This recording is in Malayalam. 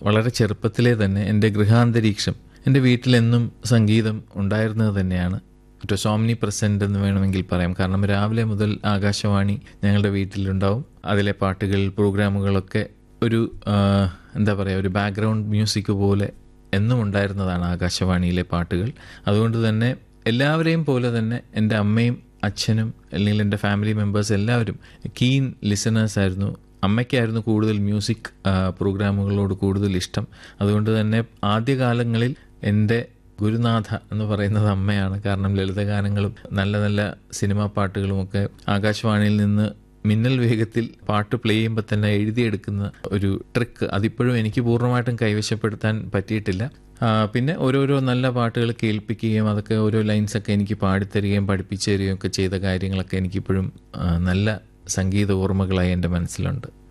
വളരെ ചെറുപ്പത്തിലേ തന്നെ എൻ്റെ ഗൃഹാന്തരീക്ഷം എൻ്റെ വീട്ടിലെന്നും സംഗീതം ഉണ്ടായിരുന്നത് തന്നെയാണ് മറ്റോ സോംനി പ്രസന്റ് എന്ന് വേണമെങ്കിൽ പറയാം കാരണം രാവിലെ മുതൽ ആകാശവാണി ഞങ്ങളുടെ വീട്ടിലുണ്ടാവും അതിലെ പാട്ടുകൾ പ്രോഗ്രാമുകളൊക്കെ ഒരു ആ, എന്താ പറയുക ഒരു ബാക്ക്ഗ്രൗണ്ട് മ്യൂസിക് പോലെ എന്നും ഉണ്ടായിരുന്നതാണ് ആകാശവാണിയിലെ പാട്ടുകൾ അതുകൊണ്ട് തന്നെ എല്ലാവരെയും പോലെ തന്നെ എൻ്റെ അമ്മയും അച്ഛനും അല്ലെങ്കിൽ എൻ്റെ ഫാമിലി മെമ്പേഴ്സ് എല്ലാവരും കീൻ ലിസണേഴ്സ് ആയിരുന്നു അമ്മയ്ക്കായിരുന്നു കൂടുതൽ മ്യൂസിക് ആ, പ്രോഗ്രാമുകളോട് കൂടുതൽ ഇഷ്ടം അതുകൊണ്ട് തന്നെ ആദ്യകാലങ്ങളിൽ എൻ്റെ ഗുരുനാഥ എന്ന് പറയുന്നത് അമ്മയാണ് കാരണം ലളിതഗാനങ്ങളും നല്ല നല്ല സിനിമാ പാട്ടുകളും ഒക്കെ ആകാശവാണിയിൽ നിന്ന് മിന്നൽ വേഗത്തിൽ പാട്ട് പ്ലേ ചെയ്യുമ്പോൾ തന്നെ എഴുതിയെടുക്കുന്ന ഒരു ട്രിക്ക് അതിപ്പോഴും എനിക്ക് പൂർണ്ണമായിട്ടും കൈവശപ്പെടുത്താൻ പറ്റിയിട്ടില്ല ആ, പിന്നെ ഓരോരോ നല്ല പാട്ടുകൾ കേൾപ്പിക്കുകയും അതൊക്കെ ഓരോ ലൈൻസൊക്കെ എനിക്ക് പാടിത്തരികയും പഠിപ്പിച്ചു തരികയും ഒക്കെ ചെയ്ത കാര്യങ്ങളൊക്കെ എനിക്കിപ്പോഴും ആ, നല്ല സംഗീത ഓർമ്മകളായി എൻ്റെ മനസ്സിലുണ്ട്